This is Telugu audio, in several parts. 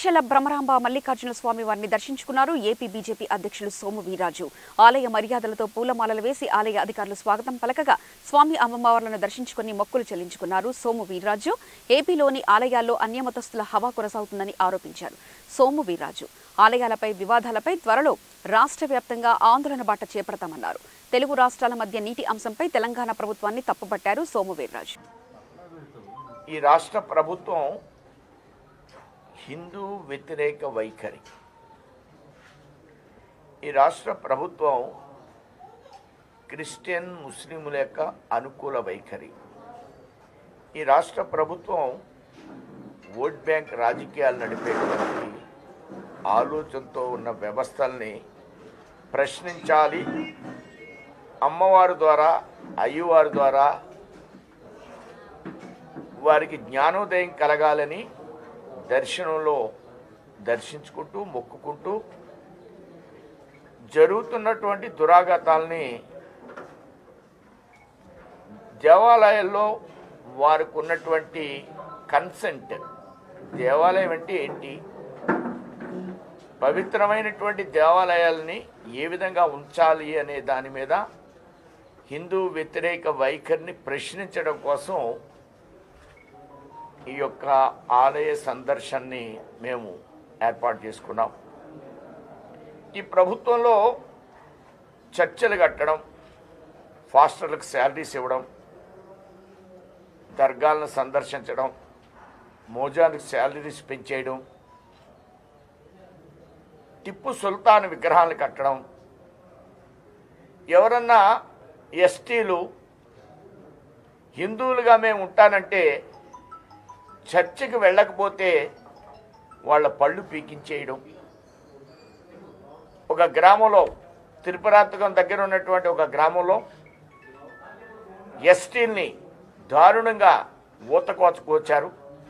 శ్రీశైల భ్రమరాంబ మల్లికార్జున స్వామి వారిని దర్శించుకున్నారు ఏపీ బీజేపీ అధ్యక్షులు సోము వీరాజు ఆలయ మర్యాదలతో పూలమాలలు వేసి ఆలయ అధికారులు స్వాగతం పలకగా స్వామి అమ్మవార్లను దర్శించుకుని మొక్కులు చెల్లించుకున్నారు సోము వీర్రాజు ఏపీలోని ఆలయాల్లో అన్యమతస్తుల హవా కొనసాగుతుందని ఆరోపించారు సోము వీర్రాజు ఆలయాలపై వివాదాలపై త్వరలో రాష్ట్ర వ్యాప్తంగా ఆందోళన బాట చేపడతామన్నారు తెలుగు రాష్ట్రాల మధ్య నీటి అంశంపై తెలంగాణ ప్రభుత్వాన్ని తప్పుపట్టారు సోము వీర్రాజు ఈ రాష్ట్ర ప్రభుత్వం హిందూ వ్యతిరేక వైఖరి ఈ రాష్ట్ర ప్రభుత్వం క్రిస్టియన్ ముస్లింల యొక్క అనుకూల వైఖరి ఈ రాష్ట్ర ప్రభుత్వం ఓట్ బ్యాంక్ రాజకీయాలు నడిపేటువంటి ఆలోచనతో ఉన్న వ్యవస్థల్ని ప్రశ్నించాలి అమ్మవారి ద్వారా అయ్యవారి ద్వారా వారికి జ్ఞానోదయం కలగాలని దర్శనంలో దర్శించుకుంటూ మొక్కుకుంటూ జరుగుతున్నటువంటి దురాఘాతాలని దేవాలయాల్లో వారికి ఉన్నటువంటి కన్సెంట్ దేవాలయం అంటే ఏంటి పవిత్రమైనటువంటి దేవాలయాలని ఏ విధంగా ఉంచాలి అనే దాని మీద హిందూ వ్యతిరేక వైఖరిని ప్రశ్నించడం కోసం ఈ యొక్క ఆలయ సందర్శనని మేము ఏర్పాటు చేసుకున్నాం ఈ ప్రభుత్వంలో చర్చలు కట్టడం ఫాస్టర్లకు శాలరీస్ ఇవ్వడం దర్గాలను సందర్శించడం మోజానికి శాలరీస్ పెంచేయడం టిప్పు సుల్తాన్ విగ్రహాలు కట్టడం ఎవరన్నా ఎస్టీలు హిందువులుగా మేము ఉంటానంటే చర్చికి వెళ్ళకపోతే వాళ్ళ పళ్ళు పీకించేయడం ఒక గ్రామంలో తిరుపరాతకం దగ్గర ఉన్నటువంటి ఒక గ్రామంలో ఎస్టీల్ని దారుణంగా ఊతకోచకొచ్చారు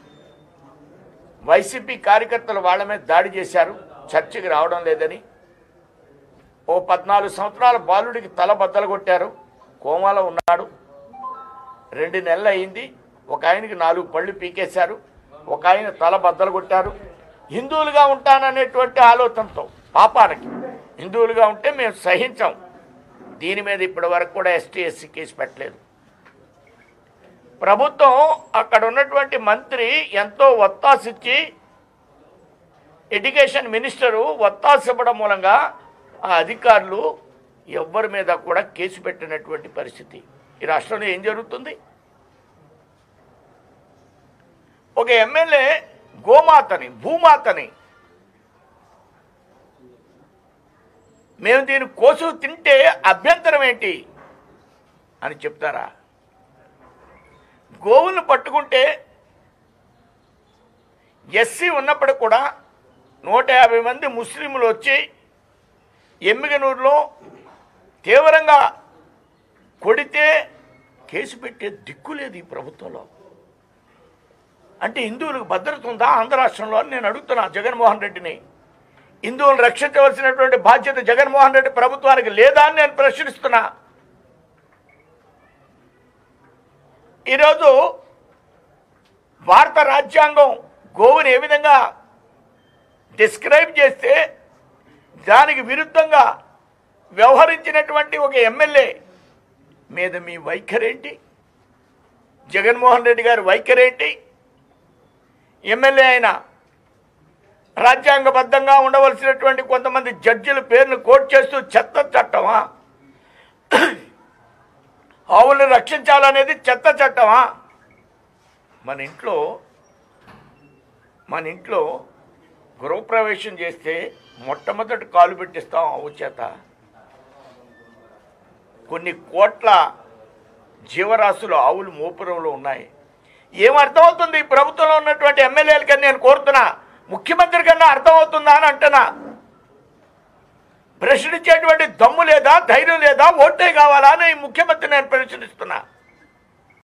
వైసీపీ కార్యకర్తలు వాళ్ళ మీద దాడి చేశారు చర్చికి రావడం లేదని ఓ పద్నాలుగు సంవత్సరాల బాలుడికి తల బద్దలు కొట్టారు కోమాలో ఉన్నాడు రెండు నెలలు అయింది ఒక ఆయనకి నాలుగు పళ్ళు పీకేశారు ఒక ఆయన తల బద్దలు కొట్టారు హిందువులుగా ఉంటాననేటువంటి ఆలోచనతో పాపానికి హిందువులుగా ఉంటే మేము సహించాం దీని మీద ఇప్పటి వరకు కూడా ఎస్టీ ఎస్సీ కేసు పెట్టలేదు ప్రభుత్వం అక్కడ ఉన్నటువంటి మంత్రి ఎంతో ఒత్తాసిచ్చి ఎడ్యుకేషన్ మినిస్టరు ఒత్తాసు ఇవ్వడం మూలంగా ఆ అధికారులు ఎవ్వరి మీద కూడా కేసు పెట్టినటువంటి పరిస్థితి ఈ రాష్ట్రంలో ఏం జరుగుతుంది ఒక ఎమ్మెల్యే గోమాతని భూమాతని మేము దీని కోసు తింటే అభ్యంతరం ఏంటి అని చెప్తారా గోవులను పట్టుకుంటే ఎస్సీ ఉన్నప్పుడు కూడా నూట యాభై మంది ముస్లింలు వచ్చి ఎమ్మిగనూరులో తీవ్రంగా కొడితే కేసు పెట్టే దిక్కు లేదు ఈ ప్రభుత్వంలో అంటే హిందువులకు భద్రత ఉందా ఆంధ్ర రాష్ట్రంలో అని నేను అడుగుతున్నా జగన్మోహన్ రెడ్డిని హిందువులను రక్షించవలసినటువంటి బాధ్యత జగన్మోహన్ రెడ్డి ప్రభుత్వానికి లేదా అని నేను ప్రశ్నిస్తున్నా ఈరోజు భారత రాజ్యాంగం గోవుని ఏ విధంగా డిస్క్రైబ్ చేస్తే దానికి విరుద్ధంగా వ్యవహరించినటువంటి ఒక ఎమ్మెల్యే మీద మీ వైఖరేంటి జగన్మోహన్ రెడ్డి గారి వైఖరేంటి ఎమ్మెల్యే అయిన రాజ్యాంగబద్ధంగా ఉండవలసినటువంటి కొంతమంది జడ్జిల పేర్లు కోట్ చేస్తూ చెత్త చట్టమా ఆవులను రక్షించాలనేది చెత్త చట్టమా మన ఇంట్లో మన ఇంట్లో గృహప్రవేశం చేస్తే మొట్టమొదటి కాలు పెట్టిస్తాం ఆవు చేత కొన్ని కోట్ల జీవరాశులు ఆవులు మోపురంలో ఉన్నాయి ఏం అర్థమవుతుంది ఈ ప్రభుత్వంలో ఉన్నటువంటి ఎమ్మెల్యేలకి నేను కోరుతున్నా ముఖ్యమంత్రి కన్నా అర్థమవుతుందా అని అంటున్నా ప్రశ్నించేటువంటి దమ్ము లేదా ధైర్యం లేదా ఓటే కావాలా అని ఈ ముఖ్యమంత్రి నేను ప్రశ్నిస్తున్నా